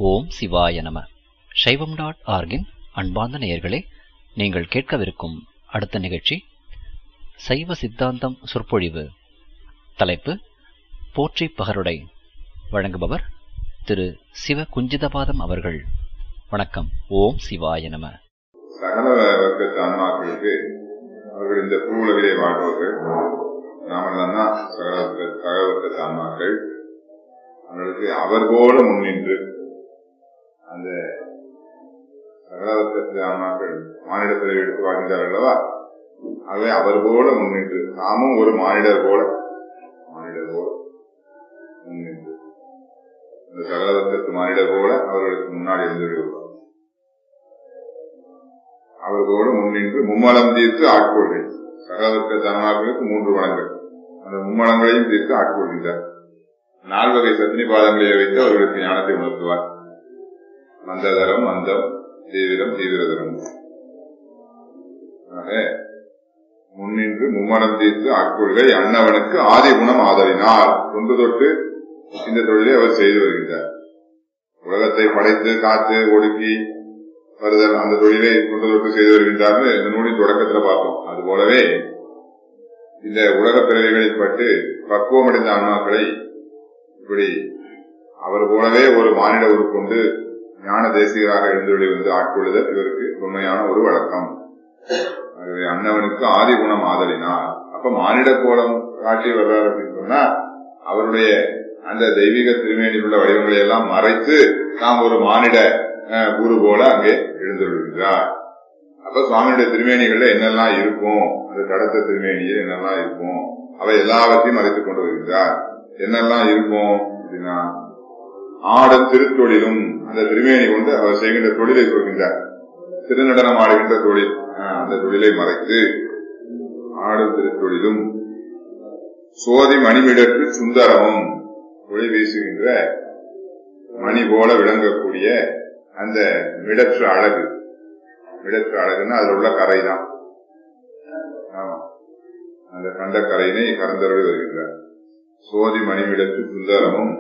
ஓம் சிவாய நம சைவம் டாட் ஆர்கின் அன்பார்ந்த நேயர்களே நீங்கள் கேட்கவிருக்கும் அடுத்த நிகழ்ச்சி சைவ சித்தாந்தம் சொற்பொழிவு தலைப்பு போற்றி பகருடை வழங்குபவர் திரு சிவ குஞ்சிதபாதம் அவர்கள் வணக்கம் ஓம் சிவாய நம சகல வர்க்கத்து ஆன்மாக்களுக்கு அவர்கள் இந்த பூவுலகிலே வாழ்பவர்கள் நாம தான் சகல வர்க்க- சகல வர்க்கத்து ஆன்மாக்கள் அவர்களுக்கு அவர் போல முன்னின்று அந்த சகல வர்க்கத்து ஆன்மாக்கள் மானிட பிறவி எடுத்து வாழ்கின்றார் அல்லவா ஆகவே அவர் போல முன்னின்று நாமும் ஒரு மானிடர் போல மானிடர் போல முன்னின்று இந்த சகல வர்க்கத்து மானிடர் போல அவர்களுக்கு முன்னாடி இருந்து விடுவார் அவர்களோடு முன்னின்று மும்மலம் தீர்த்து ஆட்கொள்கை சகலவர்க்க தனமாக்களுக்கு மூன்று வளங்கள் அந்த மும்மலங்களையும் தீர்த்து ஆட்கொள்கின்றார் நால்வகை சத்தினி பாதங்களை வைத்து அவர்களுக்கு ஞானத்தை உணர்த்துவார் மந்ததரம் மந்தம் தீவிரம் தீவிரதரம் ஆக முன்னின்று மும்மலம் தீர்த்து ஆட்கொள்கை அன்னவனுக்கு ஆதி குணம் ஆதரினார் தொன்று தொட்டு இந்த தொழிலை அவர் செய்து வருகின்றார் உலகத்தை படைத்து காத்து ஒடுக்கி வருதல் அந்த தொழிலை கொண்டு தொட்டு செய்து வருகின்றார்னு இந்த நூலின் தொடக்கத்துல பார்த்தோம் அது போலவே இந்த உலக பிறவிகளில் பட்டு பக்குவமடைந்த ஆன்மாக்களை இப்படி அவர் போலவே ஒரு மானிட உருக்கொண்டு ஞான தேசிகராக எழுந்துள்ளி வந்து ஆட்கொள்ளுதல் இவருக்கு உண்மையான ஒரு வழக்கம் ஆகவே அன்னவனுக்கு ஆதி குணம் ஆதலினார் அப்ப மானிட கோலம் காட்டி வர்றார் அப்படின்னு சொன்னா அவருடைய அந்த தெய்வீக திருமேனியில் உள்ள வடிவங்களை எல்லாம் மறைத்து நாம் ஒரு மானிட அஹ், குரு போல அங்கே எழுந்துள்ளார் அப்ப சுவாமியுடைய திருமேனிகள்ல என்னெல்லாம் இருக்கும் அந்த கடத்த திருமேனியில் என்னெல்லாம் இருக்கும் அவை எல்லாவற்றையும் மறைத்துக் கொண்டு வருகிறார் என்னெல்லாம் இருக்கும் அப்படின்னா ஆடும் திருத்தொழிலும் அந்த திருமேனி கொண்டு அவர் செய்கின்ற தொழிலை சொல்கின்றார் திருநடனம் ஆடுகின்ற தொழில் அஹ், அந்த தொழிலை மறைத்து ஆடும் திருத்தொழிலும் சோதி மணிமிடற்கு சுந்தரமும் ஒளி வீசுகின்ற மணி போல விளங்கக்கூடிய அந்த மிடற்று அழகு மிடற்று அழகுன்னா அதுல உள்ள கரை தான் ஆமா அந்த கண்ட கரையினை கறந்தருளி வருகின்றார் சோதி மணிமிடற்று சுந்தரமும்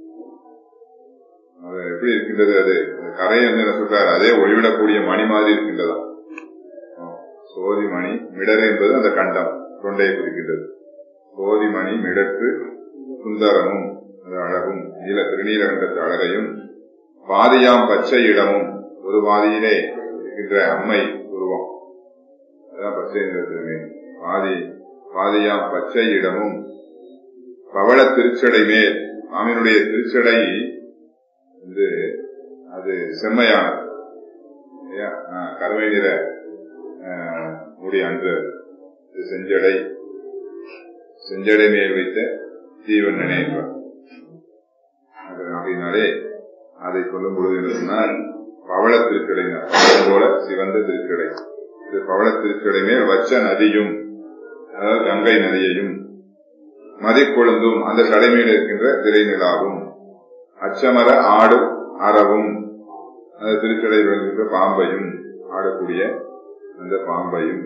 அது எப்படி இருக்கின்றது அது அந்த கரை வந்து என்ன சொல்றாரு அதே ஒளிவிடக்கூடிய மணி மாதிரி இருக்கின்றதா ஆ, சோதி மணி மிடர் என்பது அந்த கண்டம் தொண்டையை குறிக்கின்றது சோதி மணி மிடற்று சுந்தரமும் அது அழகும் நீல திருநீலகண்டத்து அழகையும் பாதியாம் பச்சை இடமும் ஒரு பாதியிலே இருக்கின்ற அம்மை உருவம் அதான் பச்சை நிறத்திலே பாதி பாதியாம் பச்சை இடமும் பவள திருச்சடை மேல் மாமியினுடைய திருச்சடை வந்து அது செம்மையானது இல்லையா? ஆ, கருமை நிற ஆ, முடி அன்று இது செஞ்சடை செஞ்சடை மேல் வைத்த ஜீவன் நினைவார் அப்படின்னாலே அதை சொல்லும் பொழுது என்ன சொன்னால் பவள திருக்கடையினர் பவளம் போல சிவந்த திருக்கடை இது பவள திருக்கடை மேல் வச்ச நதியும் அதாவது கங்கை நதியையும் மதிக்கொழுந்தும் அந்த கடைமையில் இருக்கின்ற திரைநிலாவும் அச்சமர ஆடும் அறவும் அந்த திருக்கடையில் இருக்கின்ற பாம்பையும் ஆடக்கூடிய அந்த பாம்பையும்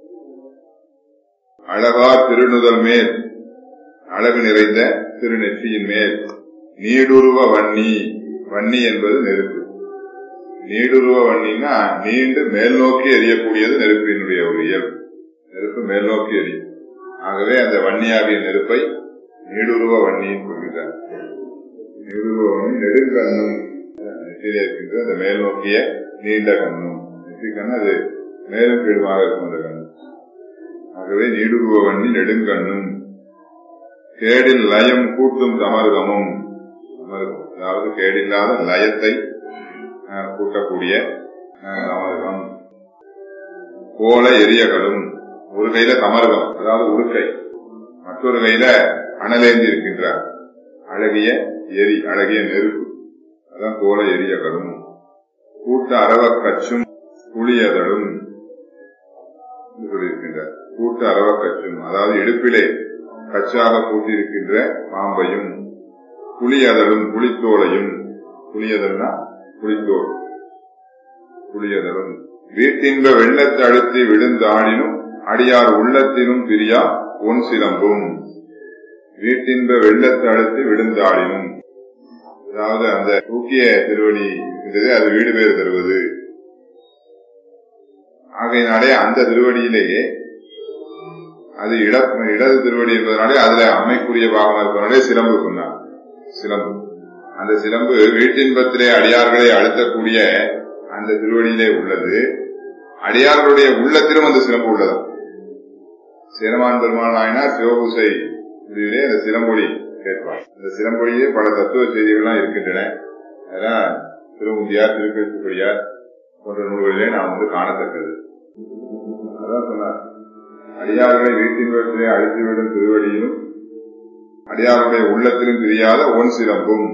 அழகா திருநுதல் மேல் அழகு நிறைந்த திருநெற்றியின் மேல் நீடுருவ வன்னி வன்னி என்பது நெருப்பு நீடுருவ வன்னின்னா நீண்டு மேல் நோக்கி எரியக்கூடியது நெருப்பினுடைய ஒரு இயல்பு நெருப்பு மேல் நோக்கி எரியும் ஆகவே அந்த வன்னியாகிய நெருப்பை நீடுருவ வன்னின்னு சொல்கிறார் நீடுருவ வன்னி நெடுங்கண்ணும் நெற்றியிலே இருக்கின்ற அந்த மேல் நோக்கிய நீண்ட கண்ணும் நெற்றி கண்ணு அது மேலும் கீழுமாக இருக்கும் அந்த கண்ணு ஆகவே நீடுருவ வன்னி நெடுங்கண்ணும் கேடில் லயம் கூட்டும் தமர்கமும் தமர்கம் அதாவது கேடில்லாத லயத்தை அஹ், கூட்டக்கூடிய அஹ், தமர்கம் கோல எரியகளும் ஒரு கையில தமர்கம் அதாவது உடுக்கை மற்றொரு கையில அனலேந்தி இருக்கின்றார் அழகிய எரி அழகிய நெருப்பு அதான் கோல எரியகளும் கூட்ட அரவக் கச்சும் புளியதழும் என்று சொல்லியிருக்கின்றார் கூட்ட அரவக் கச்சும் அதாவது இடுப்பிலே கச்சாக பூட்டியிருக்கின்ற பாம்பையும் புளியதழும் புளித்தோலையும் புளியதல்னா புளித்தோல் புளியதழும் வீட்டின்ப வெள்ளத்தை அழுத்தி விழுந்தாடினும் அடியார் உள்ளத்தினும் பிரியா பொன் சிலம்பும் வீட்டின்ப வெள்ளத்தை அழுத்தி விழுந்தாடினும் அதாவது அந்த தூக்கிய திருவடி இருக்கின்றது அது வீடு பேர் தருவது ஆகையினாலே அந்த திருவடியிலேயே அது இட இடது திருவடி என்பதனாலே அதுல அம்மைக்குரிய பாகம் இருப்பதனாலே சிலம்பு சொன்னார் சிலம்பு அந்த சிலம்பு வீட்டின்பத்திலே அடியார்களை அழுத்தக்கூடிய அந்த திருவடியிலே உள்ளது அடியார்களுடைய உள்ளத்திலும் அந்த சிலம்பு உள்ளது சேரமான் பெருமாள் நாயனார் சிவபூசை இதுவிலே அந்த சிலம்பொலி கேட்பார் அந்த சிலம்பொலியே பல தத்துவ செய்திகள்லாம் இருக்கின்றன அதெல்லாம் திருமுந்தியார் திருக்கழிச்சுப்படியார் போன்ற நூல்களிலே நாம் வந்து காணத்தக்கது அதான் சொன்னார் அடியார்களை வீட்டின் வீட்டிலே அழித்துவிடும் திருவடியிலும் அடியாருடைய உள்ளத்திலும் தெரியாத ஒன் சிலம்பும்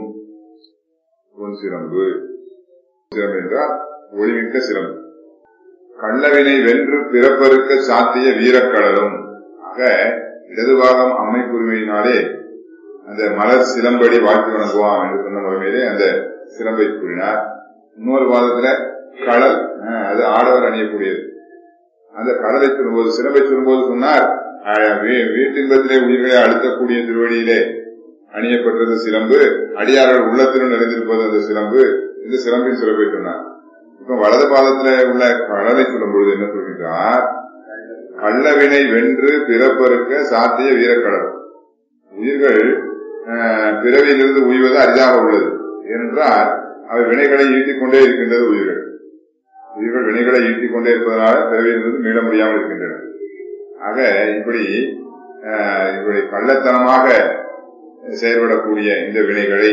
ஒன் சிலம்பு சிலம்பு என்றால் ஒளிமிக்க சிலம்பு கள்ளவினை வென்று பிறப்பருக்க சாத்திய வீரக்கடலும் ஆக இடதுபாகம் அம்மை குருவியினாலே அந்த மலர் சிலம்படி வாழ்த்து வணங்குவான் என்று சொன்ன முறைமையிலே அந்த சிலம்பை கூறினார் இன்னொரு வாதத்துல கடல் அஹ், அது ஆடவர் அணியக்கூடியது அந்த கடலை சொல்லும்போது சிலம்பை சொல்லும்போது சொன்னார் அஹ், வீ- வீட்டின்பத்திலே உயிர்களை அழுத்தக்கூடிய திருவடியிலே அணியப்பட்டது சிலம்பு அடியார்கள் உள்ளத்திலும் நிறைந்திருப்பது அந்த சிலம்பு இந்த சிலம்பின் சிலம்பை சொன்னார் இப்ப வலது பாதத்துல உள்ள கடலை சொல்லும்போது என்ன சொல்கின்றார் கள்ளவினை வென்று பிறப்பறுக்க சாத்திய வீரக்கடல் உயிர்கள் அஹ், பிறவியிலிருந்து உய்வது அரிதாக உள்ளது ஏனென்றால் அவை வினைகளை ஈட்டிக் கொண்டே இருக்கின்றது உயிர்கள் உயிர்கள் வினைகளை ஈட்டிக் கொண்டே இருப்பதனால பிறவியிலிருந்து மீள முடியாமல் இருக்கின்றன ஆக இப்படி அஹ், இப்படி கள்ளத்தனமாக செயல்படக்கூடிய இந்த வினைகளை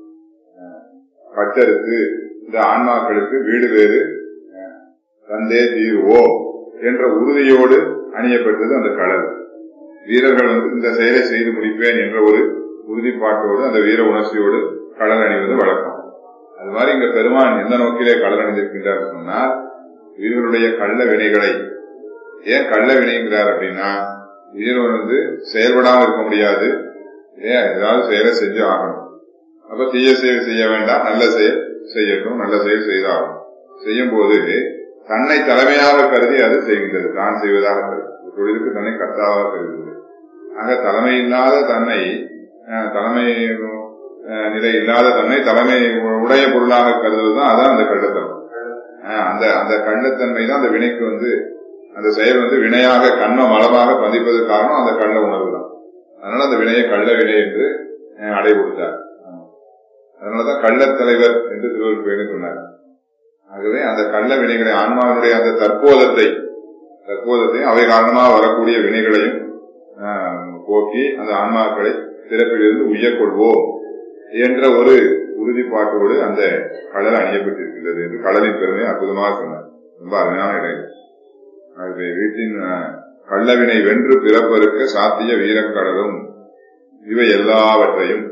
அஹ், கட்டறுத்து இந்த ஆன்மாக்களுக்கு வீடு வேறு அஹ், தந்தே தீர்வோம் என்ற உறுதியோடு அணியப்பட்டது அந்த கடல் வீரர்கள் வந்து இந்த செயலை செய்து முடிப்பேன் என்ற ஒரு உறுதிப்பாட்டோடு அந்த வீர உணர்ச்சியோடு கடல் அணிவது வழக்கம் அது மாதிரி இங்க பெருமான் எந்த நோக்கிலே கடல் அணிந்திருக்கின்றார் சொன்னால் உயிர்களுடைய கள்ள வினைகளை ஏன் கள்ள வினைங்கிறார் அப்படின்னா உயிர் வந்து செயல்படாமல் இருக்க முடியாது ஏன் ஏதாவது செயலை செஞ்சு ஆகணும் அப்ப தீய செயல் செய்ய வேண்டாம் நல்ல செயல் செய்யட்டும் நல்ல செயல் செய்தாகணும் செய்யும் போது தன்னை தலைமையாக கருதி அது செய்கின்றது தான் செய்வதாக கருது ஒரு தொழிலுக்கு தன்னை கர்த்தாவாக கருதுகிறது ஆக தலைமை இல்லாத தன்னை அஹ், தலைமை அஹ், நிலை இல்லாத தன்னை தலைமை உடைய பொருளாக கருதுவதுதான் அதான் அந்த கள்ளத்தனம் அஹ், அந்த அந்த கள்ளத்தன்மை தான் அந்த வினைக்கு வந்து அந்த செயல் வந்து வினையாக கண்ம மலமாக பதிப்பதற்கு காரணம் அந்த கள்ள உணர்வு தான் அதனால அந்த வினையை கள்ள வினை என்று அஹ், அடை கொடுத்தார் அதனாலதான் கள்ளத் தலைவர் என்று திருவள்ளுவர் சொன்னார் ஆகவே அந்த கள்ள வினைகளை ஆன்மாவினுடைய அந்த தற்போதத்தை தற்போதத்தையும் அவை காரணமாக வரக்கூடிய வினைகளையும் ஆஹ், போக்கி அந்த ஆன்மாக்களை பிறப்பிலிருந்து உய்யக் கொள்வோம் என்ற ஒரு உறுதிப்பாட்டோடு அந்த கடல் அணியப்பட்டிருக்கின்றது என்று கடலின் பெருமை அற்புதமாக சொன்னார் ரொம்ப அருமையான இடம் இது. ஆகவே வீட்டின் ஆஹ், கள்ளவினை வென்று பிறப்பறுக்க சாத்திய வீரக்கடலும் இவை எல்லாவற்றையும்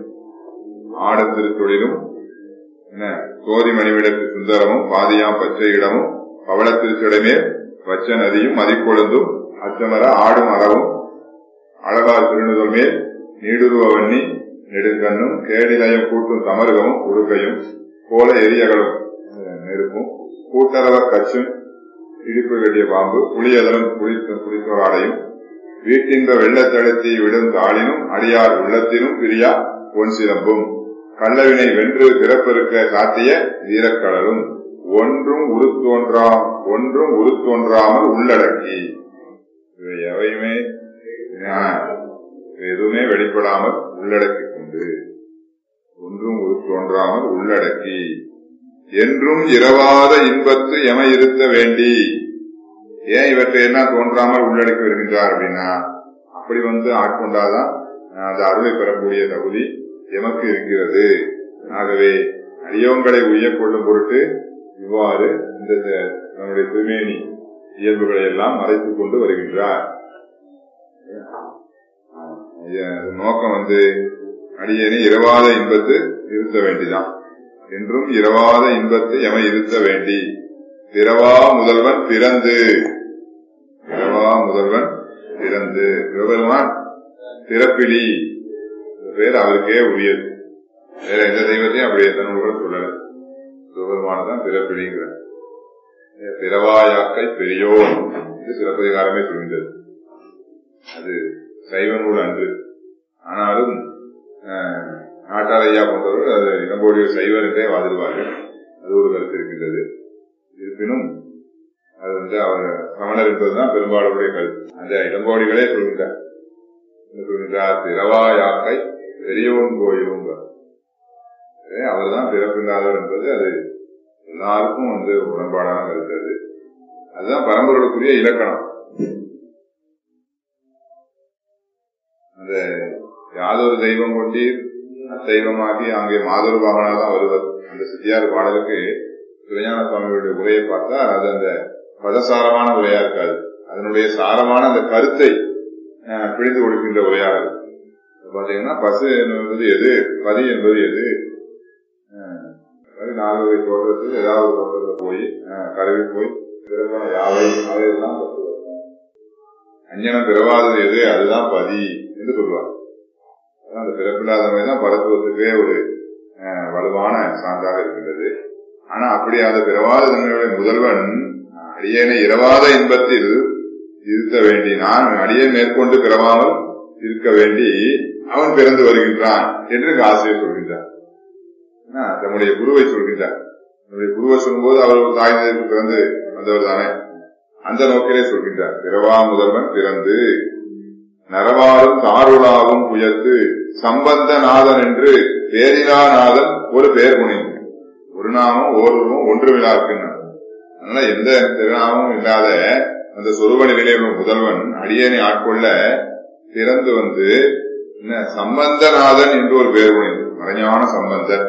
ஆடத் திருத்தொழிலும் என்ன சோதி மணிவிடத்து சுந்தரமும் பாதியாம் பச்சை இடமும் பவளத் திருச்சடமே வச்ச நதியும் மதிக்கொழுந்தும் அச்சமர ஆடும் அறவும் அழகார் திருநுதல் மேல் நீடுருவ வன்னி நெடுங்கண்ணும் கேடிலயம் கூட்டும் தமருகமும் உடுக்கையும் கோல எரியகளும் அஹ், நெருப்பும் கூட்டரவ கச்சும் இடிப்பு கட்டிய பாம்பு புளியதலும் குளித்த குளித்தோராடையும் வீட்டின்ப வெள்ளத்தழுத்தி விடும் தாளினும் அடியார் உள்ளத்தினும் பிரியா பொன் சிலம்பும் கள்ளவினை வென்று பிறப்பெருக்க சாத்திய வீரக்கடலும் ஒன்றும் உருத்தோன்றா ஒன்றும் உருத்தோன்றாமல் உள்ளடக்கி இவை எவையுமே ஆ, எதுவுமே வெளிப்படாமல் உள்ளடக்கி கொண்டு ஒன்றும் உருத்தோன்றாமல் உள்ளடக்கி என்றும் இரவாத இன்பத்து எம இருத்த வேண்டி ஏன் இவற்றை எல்லாம் தோன்றாமல் உள்ளடக்கி வருகின்றார் அப்படின்னா அப்படி வந்து ஆட்கொண்டாதான் அஹ், அந்த அருளை பெறக்கூடிய தகுதி எமக்கு இருக்கிறது ஆகவே அடியவங்களை உய்யக் கொள்ளும் பொருட்டு இவ்வாறு இந்த த- நம்முடைய திருமேனி இயல்புகளை எல்லாம் மறைத்துக் கொண்டு வருகின்றார் ஐயா, அது நோக்கம் வந்து அடியேனை இரவாத இன்பத்து இருத்த வேண்டிதான் என்றும் இரவாத இன்பத்து எமை இருத்த வேண்டி பிறவா முதல்வன் பிறந்து பிறவா முதல்வன் பிறந்து சிவபெருமான் பிறப்பிலி இந்த பேர் அவருக்கே உரியது வேற எந்த தெய்வத்தையும் அப்படி எந்த நூல்களும் சொல்லல சிவபெருமானதான் பிறப்பிலிங்கிறார் பிறவாயாக்கை பெரியோர் என்று சிறப்பதிகாரமே சொல்கின்றது அது சைவ நூல் அன்று ஆனாலும் அஹ், நாட்டார் ஐயா போன்றவர்கள் அது இளங்கோடிகள் சைவர் என்றே வாதிடுவார்கள் அது ஒரு கருத்து இருக்கின்றது இருப்பினும் அது வந்து அவர் சமணர் என்பதுதான் பெரும்பாலுடைய கருத்து அந்த இளங்கோடிகளே சொல்கின்றார் என்ன சொல்கின்றார் திரவா யாக்கை பெரியவன் கோயிலும் அவர் தான் பிறப்பில்லாதவர் என்பது அது எல்லாருக்கும் வந்து உடன்பாடான கருத்து அது அதுதான் பரம்பரைக்குரிய இலக்கணம் அந்த யாதொரு தெய்வம் கொண்டீர் அத்தெய்வமாகி அங்கே மாதொரு பாகனாக தான் வருவது அந்த சித்தியார் பாடலுக்கு சிவஞான சுவாமிகளுடைய உரையை பார்த்தா அது அந்த பதசாரமான உரையா இருக்காது அதனுடைய சாரமான அந்த கருத்தை அஹ், பிடித்து கொடுக்கின்ற உரையாக இருக்கு இப்ப பாத்தீங்கன்னா பசு என்பது எது பதி என்பது எது அஹ், அது நாலு வகை தோற்றத்தில் ஏதாவது ஒரு தோற்றத்துல போய் அஹ், கருவி போய் பிறப்பான யாவை அவையெல்லாம் பசு. அஞ்ஞனம் பிறவாதது எது அதுதான் பதி என்று சொல்லுவார் அதான் அந்த பிறப்பில்லாதவை தான் பரத்துவத்துக்கே ஒரு அஹ், வலுவான சான்றாக இருக்கின்றது ஆனா அப்படி அந்த பிறவாத தன்மையுடைய முதல்வன் அடியேனை இரவாத இன்பத்தில் இருக்க வேண்டி நான் அடியே மேற்கொண்டு பிறவாமல் இருக்க வேண்டி அவன் பிறந்து வருகின்றான் என்று இங்கு ஆசிரியர் சொல்கின்றார் என்ன, தம்முடைய குருவை சொல்கின்றார் தன்னுடைய குருவை சொல்லும்போது அவர் ஒரு தாய் தந்தைக்கு பிறந்து வந்தவர் தானே அந்த நோக்கிலே சொல்கின்றார் பிறவா முதல்வன் பிறந்து நரவாரும் தாருளாவும் உயர்த்து சம்பந்த நாதன் என்று பேரிலா நாதன் ஒரு பெயர் புனிந்து ஒரு நாமம் ஓருவம் ஒன்று விழா இருக்குன்னு அதனால எந்த திருநாமமும் இல்லாத அந்த சொருப நிலையிலே உள்ள முதல்வன் அடியேனை ஆட்கொள்ள பிறந்து வந்து என்ன சம்பந்தநாதன் என்று ஒரு பெயர் புனிந்து மறைஞான சம்பந்தர்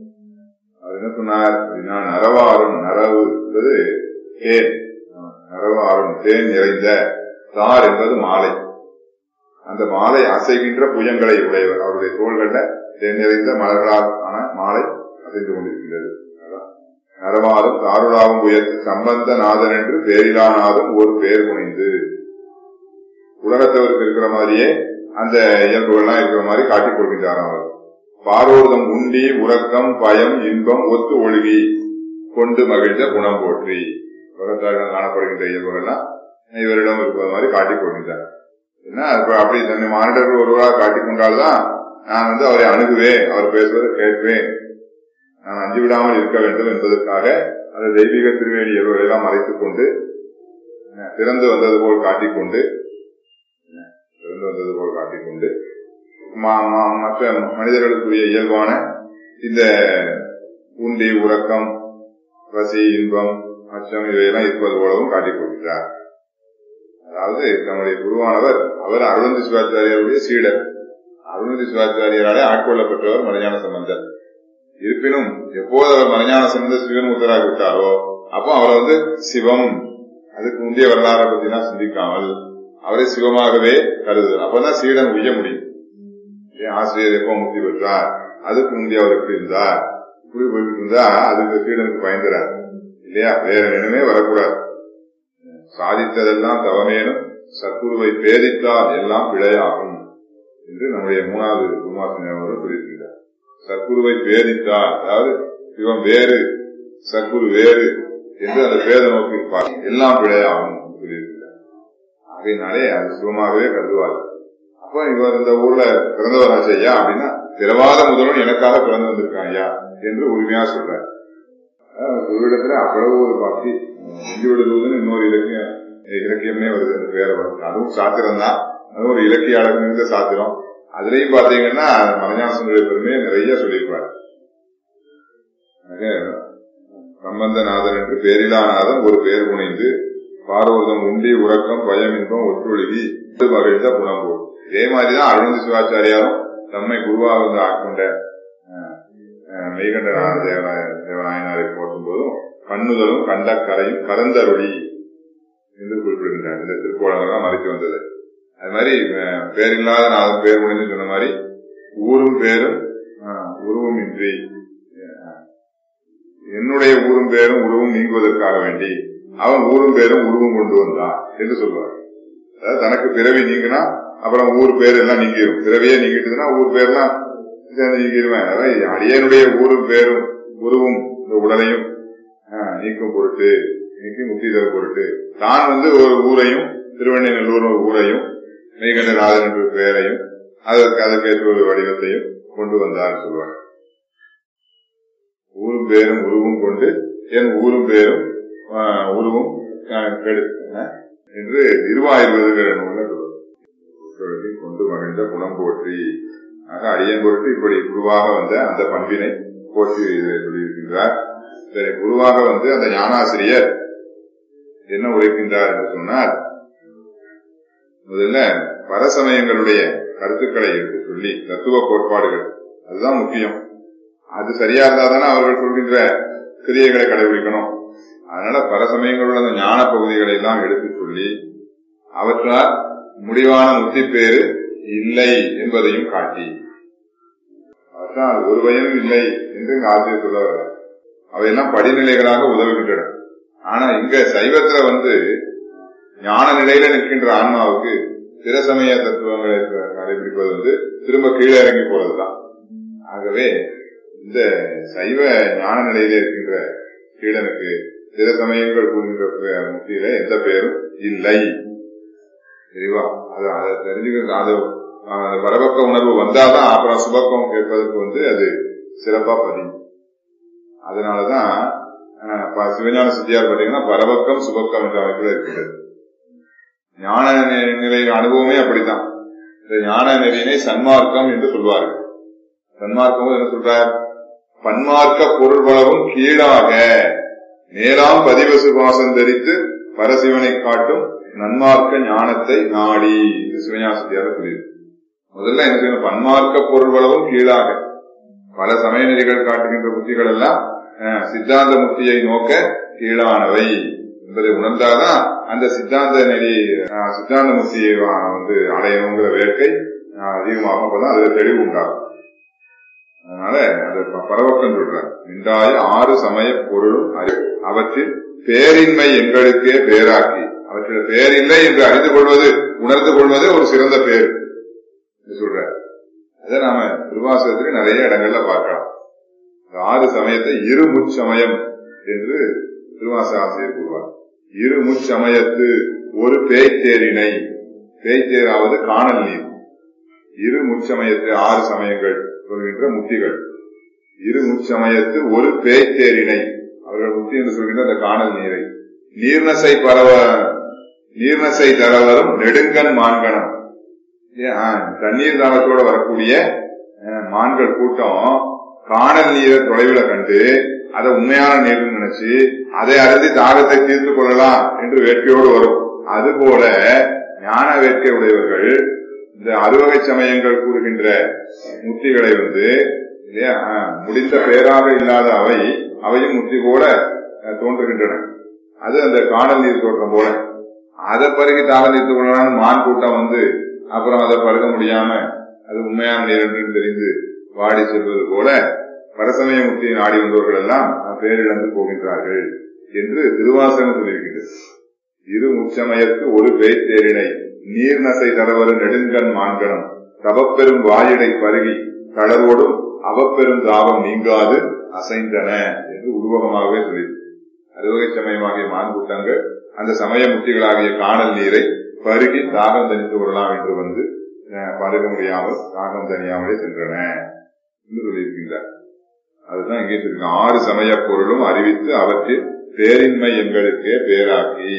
அவர் என்ன சொன்னார் அப்படின்னா நரவாரும் நரவு என்பது தேன் நரவாரும் தேன் நிறைந்த தார் என்பது மாலை அந்த மாலை அசைகின்ற புயங்களை உடையவர் அவருடைய தோள்கள்ல தேன் நிறைந்த மலர்களால் ஆன மாலை அசைந்து கொண்டிருக்கின்றது அதான். நரவாரும் தாருளாவும் உயர்த்து சம்பந்த நாதன் என்று பேரிலானாதும் ஒரு பேர் புனைந்து உலகத்தவருக்கு இருக்கிற மாதிரியே அந்த இயல்புகள்லாம் இருக்கிற மாதிரி காட்டிக் கொள்கின்றார் அவர் பாரோதம் உண்டி உறக்கம் பயம் இன்பம் ஒத்து ஒழுகி கொண்டு மகிழ்ந்த குணம் போற்றி உலகத்தாரிடம் காணப்படுகின்ற இயல்புகள்லாம் இவரிடம் இருப்பது மாதிரி காட்டிக் கொள்கின்றார் என்ன இப்ப அப்படி தன்னை மானிடர்கள் ஒருவராக காட்டிக் கொண்டால்தான் நான் வந்து அவரை அணுகுவேன் அவர் பேசுவதை கேட்பேன் நான் அஞ்சு விடாமல் இருக்க வேண்டும் என்பதற்காக அந்த தெய்வீக திருவேணி இயல்புகளை எல்லாம் மறைத்துக் கொண்டு அஹ், பிறந்து வந்தது போல் காட்டிக்கொண்டு அஹ், பிறந்து வந்தது போல் காட்டிக்கொண்டு மா- மா- மற்ற மனிதர்களுக்குரிய இயல்பான இந்த உண்டி உறக்கம் பசி இன்பம் அச்சம் இவையெல்லாம் இருப்பது போலவும் காட்டிக் கொள்கிறார் அதாவது தம்முடைய குருவானவர் அவர் அருணந்தி சிவாச்சாரியாருடைய சீடர் அருணந்தி சிவாச்சாரியாராலே ஆட்கொள்ளப்பட்டவர் மலைஞான சம்பந்தர் இருப்பினும் எப்போது அவர் மலைஞான சம்பந்தர் சிவன்முத்தராக விட்டாரோ அப்போ அவரை வந்து சிவம் அதுக்கு முந்தைய வரலாறை பத்திலாம் சிந்திக்காமல் அவரை சிவமாகவே கருதுகிறார் அப்பதான் சீடன் உய்ய முடியும் ஏன் ஆசிரியர் எப்போ முக்தி பெற்றார் அதுக்கு முந்தைய அவர் எப்படி இருந்தார் இப்படி போயிட்டு இருந்தா அதுக்கு சீடனுக்கு பயந்துறார் இல்லையா வேற நினைவே வரக்கூடாது சாதித்ததெல்லாம் தவமேனும் சத்குருவை பேதித்தால் எல்லாம் பிழையாகும் என்று நம்முடைய மூணாவது குருமாசன் அவர்கள் சொல்லியிருக்கிறார் சத்குருவை பேதித்தால் அதாவது சிவம் வேறு சத்குரு வேறு என்று அந்த பேத நோக்கி பார்க்க எல்லாம் பிழையாகும் என்று சொல்லியிருக்கிறார் ஆகையினாலே அது சிவமாகவே கருதுவார் அப்ப இவர் இந்த ஊர்ல பிறந்தவர் ஐயா அப்படின்னா பிறவாத முதல்வன் எனக்காக பிறந்து வந்திருக்கான் ஐயா என்று உரிமையா சொல்றார் அதாவது குருவிடத்துல அவ்வளவு ஒரு பக்தி செஞ்சு விடுவதுன்னு இன்னொரு இலக்கியம் இலக்கியமே வருது அந்த பேரை வரும் அதுவும் சாத்திரம் தான் அதுவும் ஒரு இலக்கிய அழகு மிகுந்த சாத்திரம் அதுலயும் பாத்தீங்கன்னா மலைஞானசனுடைய பெருமையை நிறைய சொல்லியிருப்பார் ஆக, சம்பந்தநாதன் என்று பேரிலாநாதன் ஒரு பேர் புனைந்து பாரோதம் உண்டி உறக்கம் பயம் இன்பம் ஒற்றொழுகி மகிழ்ந்த குணம் போல் இதே மாதிரிதான் அருணந்தி சிவாச்சாரியாரும் தம்மை குருவாக வந்து ஆட்கொண்ட அஹ், அஹ், மெய்கண்ட நா- தேவ- தேவநாயனாரை போற்றும் போதும் கண்ணுதலும் கண்டக்கரையும் கரந்தருளி என்று குறிப்பிடுகின்றார் இந்த திருக்கோளங்கள்லாம் மறைத்து வந்தது அது மாதிரி அஹ், பேரில்லாத நாதன் பேர் முடிந்து சொன்ன மாதிரி ஊரும் பேரும் அஹ், உருவும் இன்றி அஹ், என்னுடைய ஊரும் பேரும் உருவும் நீங்குவதற்காக வேண்டி அவன் ஊரும் பேரும் உருவும் கொண்டு வந்தான் என்று சொல்லுவார் அதாவது தனக்கு பிறவி நீங்கினா அப்புறம் ஊர் பேர் எல்லாம் நீங்கிரும் பிறவியே நீங்கிட்டுதுன்னா ஊர் பேர்லாம் சேர்ந்து நீங்கிருவேன் அதாவது அடியனுடைய ஊரும் பேரும் உருவும் இந்த உடலையும் ஆஹ், நீக்கும் பொருட்டு நீக்கி முக்தி தரும் பொருட்டு தான் வந்து ஒரு ஊரையும் திருவண்ணநல்லூர் ஒரு ஊரையும் மெய்கண்டநாதன் என்ற பெயரையும் அதற்கு அதற்கேற்ற ஒரு வடிவத்தையும் கொண்டு வந்தார் சொல்வார் ஊரும் பேரும் உருவும் கொண்டு என் ஊரும் பேரும் ஆஹ், உருவும் ஆஹ், கெடு ஆஹ், என்று திருவாயுர்வேதங்கிற நூல்ல சொல்லுவார் புகழொளி கொண்டு மகிழ்ந்த குணம் போற்றி ஆக அடியன் பொருட்டு இப்படி குருவாக வந்த அந்த பண்பினை போற்றி சொல்லியிருக்கின்றார் சரி குருவாக வந்து அந்த ஞானாசிரியர் என்ன உழைக்கின்றார் என்று சொன்னால் முதல்ல பரசமயங்களுடைய கருத்துக்களை எடுத்து சொல்லி தத்துவ கோட்பாடுகள் அதுதான் முக்கியம் அது சரியா இருந்தா தானே அவர்கள் சொல்கின்ற கிரியைகளை கடைபிடிக்கணும் அதனால பரசமயங்களுள்ள அந்த ஞான பகுதிகளை எல்லாம் எடுத்து சொல்லி அவற்றால் முடிவான முத்தி பேரு இல்லை என்பதையும் காட்டி அதான் ஒரு பயனும் இல்லை என்று இங்க ஆசிரியர் சொல்ல வர்றார். அவையெல்லாம் படிநிலைகளாக உதவுகின்றன ஆனா இங்க சைவத்துல வந்து ஞான நிலையில நிற்கின்ற ஆன்மாவுக்கு பிற சமய தத்துவங்களை கடைபிடிப்பது வந்து திரும்ப கீழே இறங்கி போறதுதான் ஆகவே இந்த சைவ ஞான நிலையில இருக்கின்ற கீழனுக்கு பிற சமயங்கள் கூறுகின்ற முக்தியில எந்த பெயரும் இல்லை தெளிவா அது அதை தெரிஞ்சுக்கிறது அது ஆஹ், அந்த பரபக்க உணர்வு வந்தாதான் அப்புறம் சுபக்கம் கேட்பதற்கு வந்து அது சிறப்பா பதியும் அதனாலதான் ஆஹ், ப- சிவஞான சித்தியார் பாத்தீங்கன்னா பரபக்கம் சுபக்கம் என்ற அமைப்புல இருக்கிறது ஞான நி- நிலை அனுபவமே அப்படித்தான் இந்த ஞான நெறியினை சன்மார்க்கம் என்று சொல்வார்கள் சன்மார்க்கம் என்ன சொல்றார் பன்மார்க்க பொருள் வளவும் கீழாக நேராம் பதிவசு வாசம் தரித்து பரசிவனை காட்டும் நன்மார்க்க ஞானத்தை நாடி என்று சிவஞாசத்தியார் சொல்லியிருக்கு முதல்ல என்ன செய்யணும் பன்மார்க்க பொருள் வளவும் கீழாக பல சமய நெறிகள் காட்டுகின்ற புத்திகள் எல்லாம் அஹ், சித்தாந்த முக்தியை நோக்க கீழானவை என்பதை உணர்ந்தாதான் அந்த சித்தாந்த நெறி அஹ், சித்தாந்த முக்தியை அஹ், வந்து அடையணுங்கிற வேட்கை அஹ், அதிகமாகும் அப்பதான் அதுல தெளிவு உண்டாகும் அதனால அது ப- பரவக்கம் சொல்றார் நின்றாய ஆறு சமய பொருளும் அறிவு அவற்றில் பேரின்மை எங்களுக்கே பேராக்கி அவற்றில் பேரில்லை என்று அறிந்து கொள்வது உணர்ந்து கொள்வதே ஒரு சிறந்த பேர் என்று சொல்றார் அதை நாம திருவாசகத்துக்கு நிறைய இடங்கள்ல பார்க்கலாம் இந்த ஆறு சமயத்தை இரு முச்சமயம் என்று திருவாச ஆசிரியர் கூறுவார் இரு முச்சமயத்து ஒரு பேய்த்தேரினை பேய்த்தேராவது காணல் நீர் இரு முச்சமயத்து ஆறு சமயங்கள் சொல்கின்ற முக்திகள் இரு முச்சமயத்து ஒரு பேய்த்தேரினை அவர்கள் முக்தி என்று சொல்கின்ற அந்த காணல் நீரை நீர்நசை பரவ நீர்நசை தரவரும் நெடுங்கன் மான்கணம் ஏன், ஆ, தண்ணீர் தாளத்தோட வரக்கூடிய அஹ், மான்கள் கூட்டம் காணல் நீரை தொலைவில் கண்டு அதை உண்மையான நீர்னு நினைச்சு அதை அருந்தி தாகத்தை தீர்த்து கொள்ளலாம் என்று வேட்கையோடு வரும் அதுபோல ஞான வேட்கை உடையவர்கள் இந்த அறுவகை சமயங்கள் கூறுகின்ற முக்திகளை வந்து இல்லையா ஆ, முடிந்த பேராக இல்லாத அவை அவையும் முக்தி போல அஹ், தோன்றுகின்றன அது அந்த காணல் நீர் தோற்றம் போல அதை பருகி தாகம் தீர்த்து கொள்ளலாம்னு மான் கூட்டம் வந்து அப்புறம் அதை பருக முடியாம அது உண்மையான நீர் என்று தெரிந்து வாடி செல்வது போல பரசமய முக்தியை நாடி வந்தவர்கள் எல்லாம் பேரிழந்து போகின்றார்கள் என்று திருவாசகம் சொல்லியிருக்கின்றது இரு முச்சமயத்து ஒரு பேய்த்தேரினை நீர்நசை தரவரு நெடுங்கண் மான்கணம் தவப்பெரும் வாயிடை பருகி தளர்வோடும் அவப்பெரும் தாபம் நீங்காது அசைந்தன என்று உருவகமாகவே சொல்லியிருக்கு அறுவகை சமயமாகிய மான்கூட்டங்கள் அந்த சமய முக்திகளாகிய காணல் நீரை பருகி தாகம் தணித்து கொள்ளலாம் என்று வந்து அஹ், பருக முடியாமல் தாகம் தணியாமலே சென்றன என்று சொல்லியிருக்கின்றார் அதுதான் இங்கே இருக்கு ஆறு சமய பொருளும் அறிவித்து அவற்றில் பேரின்மை எங்களுக்கே பேராக்கி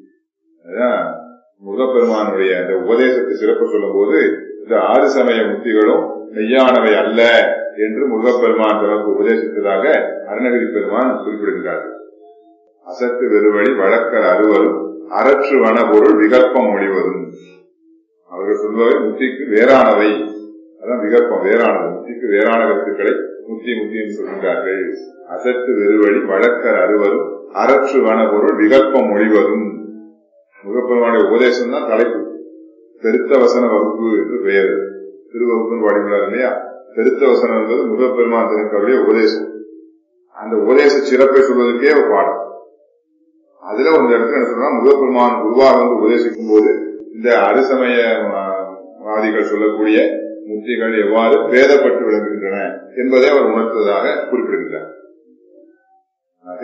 அதான் முருகப்பெருமானுடைய அந்த உபதேசத்தை சிறப்பு சொல்லும் போது இந்த ஆறு சமய முக்திகளும் மெய்யானவை அல்ல என்று முருகப்பெருமான் தனக்கு உபதேசித்ததாக அருணகிரி பெருமான் குறிப்பிடுகிறார்கள் அசத்து வெறுவழி வழக்கர் அறுவரும் அரற்று வன பொருள் விகற்பம் முடிவதும் அவர்கள் சொல்பவை முக்திக்கு வேறானவை அதான் விகற்பம் வேறானது முக்திக்கு வேறான கருத்துக்களை முக்தி முக்தி என்று சொல்கின்றார்கள் அசத்து வெறுவழி வழக்கர் அறுவரும் அரற்று வன பொருள் விகற்பம் மொழிவதும் முகப்பெருமானுடைய உபதேசம் தான் தலைப்பு பெருத்த வசன வகுப்பு என்று பெயர் திருவகுப்புன்னு பாடியுள்ளார் இல்லையா பெருத்த வசனம் என்பது முகப்பெருமான் திருக்கவுடைய உபதேசம் அந்த உபதேச சிறப்பை சொல்வதற்கே ஒரு பாடம் அதுல ஒரு இடத்துல என்ன சொல்றா முகப்பெருமான் குருவாக வந்து உபதேசிக்கும் போது இந்த அருசமய ஆஹ், வாதிகள் சொல்லக்கூடிய முக்திகள் எவ்வாறு பேதப்பட்டு விளங்குகின்றன என்பதை அவர் உணர்த்ததாக குறிப்பிடுகின்றார் ஆக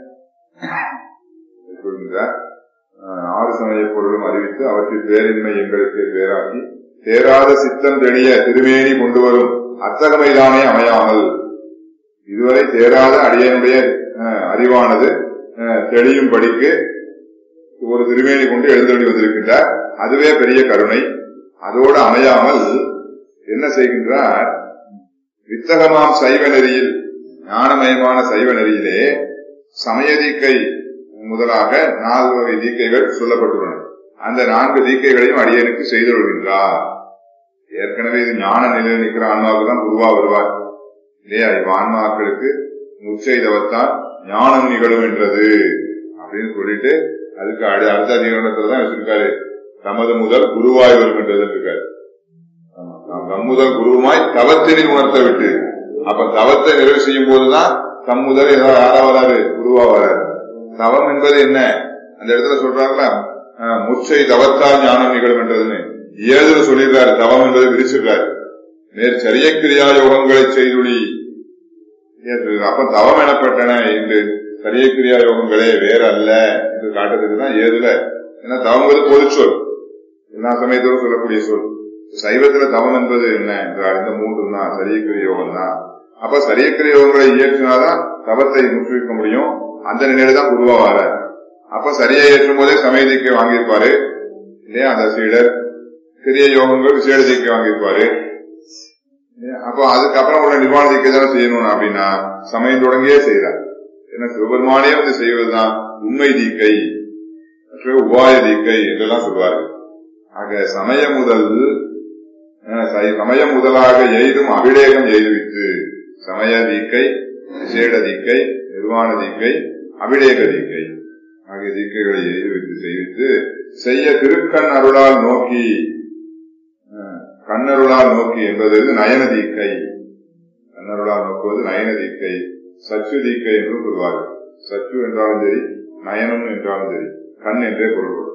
சொல்கின்றார் ஆஹ், ஆறு சமய பொருளும் அறிவித்து அவற்றில் பேரின்மை எங்களுக்கு பேராக்கி தேராத சித்தம் தெளிய திருமேனி கொண்டு வரும் அத்தகமைதானே அமையாமல் இதுவரை தேராத அடியனுடைய அஹ், அறிவானது அஹ், தெளியும் படிக்கு ஒரு திருமேனி கொண்டு எழுந்தருளி வந்திருக்கின்றார் அதுவே பெரிய கருணை அதோடு அமையாமல் என்ன செய்கின்றார் வித்தகமாம் சைவ நெறியில் ஞானமயமான சைவ நெறியிலே சமய தீக்கை முதலாக நான்கு வகை தீக்கைகள் சொல்லப்பட்டுள்ளன அந்த நான்கு தீக்கைகளையும் அடியனுக்கு செய்து வருகின்றார் ஏற்கனவே இது ஞான நிலையில் நிற்கிற ஆன்மாவுக்கு தான் குருவா வருவார் இல்லையா இவ் ஆன்மாக்களுக்கு முச்செய்தவத்தான் ஞானம் நிகழும் என்றது அப்படின்னு சொல்லிட்டு அதுக்கு அடு அடுத்த அதிகாரத்துல தான் வச்சிருக்காரு தமது முதல் குருவாய் வரும் என்றது இருக்காரு ஆமா, நாம் தம் முதல் குருவுமாய் தவத்தினை உணர்த்த விட்டு அப்ப தவத்தை நிறைவு செய்யும் போதுதான் தம் முதல் ஏதாவது யாரா வராரு குருவா வராரு தவம் என்பது என்ன அந்த இடத்துல சொல்றாங்களா அஹ், முச்சை தவத்தால் ஞானம் நிகழும் என்றதுன்னு ஏதுல சொல்லியிருக்காரு தவம் என்பதை விரிச்சிருக்காரு நேர் சரிய கிரியா யோகங்களை செய்துளி என்று அப்ப தவம் எனப்பட்டன என்று சரிய கிரியா யோகங்களே வேற அல்ல என்று காட்டுறதுக்கு தான் ஏதுல ஏன்னா தவங்கிறது பொது சொல் எல்லா சமயத்தோடும் சொல்லக்கூடிய சொல் சைவத்துல தவம் என்பது என்ன என்றால் இந்த மூன்று தான் சரியக்கிரிய யோகம் தான் அப்ப சரியக்கிரிய யோகங்களை இயற்றினாதான் தவத்தை முற்றுவிக்க முடியும் அந்த நிலையில தான் குருவா வர அப்ப சரியை ஏற்றும் போதே சமயதிக்கை வாங்கியிருப்பாரு இல்லையா அந்த சீடர் சிறிய யோகங்கள் விசேட தீக்கை வாங்கியிருப்பாரு இல்லையா? அப்போ அதுக்கப்புறம் உள்ள நிர்வாண தீக்கை தானே செய்யணும் அப்படின்னா சமயம் தொடங்கியே செய்யறார் ஏன்னா சிவபெருமானே வந்து செய்வதுதான் உண்மை தீக்கை மற்ற உபாய தீக்கை என்றெல்லாம் சொல்வாரு ஆக சமய முதல் அஹ், சை- சமயம் முதலாக எய்தும் அபிடேகம் எய்துவித்து சமய தீக்கை விசேட தீக்கை நிர்வாண தீக்கை அபிடேக தீக்கை ஆகிய தீக்கைகளை எய்துவித்து செய்வித்து செய்ய திருக்கண் அருளால் நோக்கி அஹ், கண்ணருளால் நோக்கி என்பது நயன தீக்கை கண்ணருளால் நோக்குவது நயன தீக்கை சச்சு தீக்கை என்றும் சொல்வார்கள் சச்சு என்றாலும் சரி நயனம் என்றாலும் சரி கண் என்றே பொருள்படும்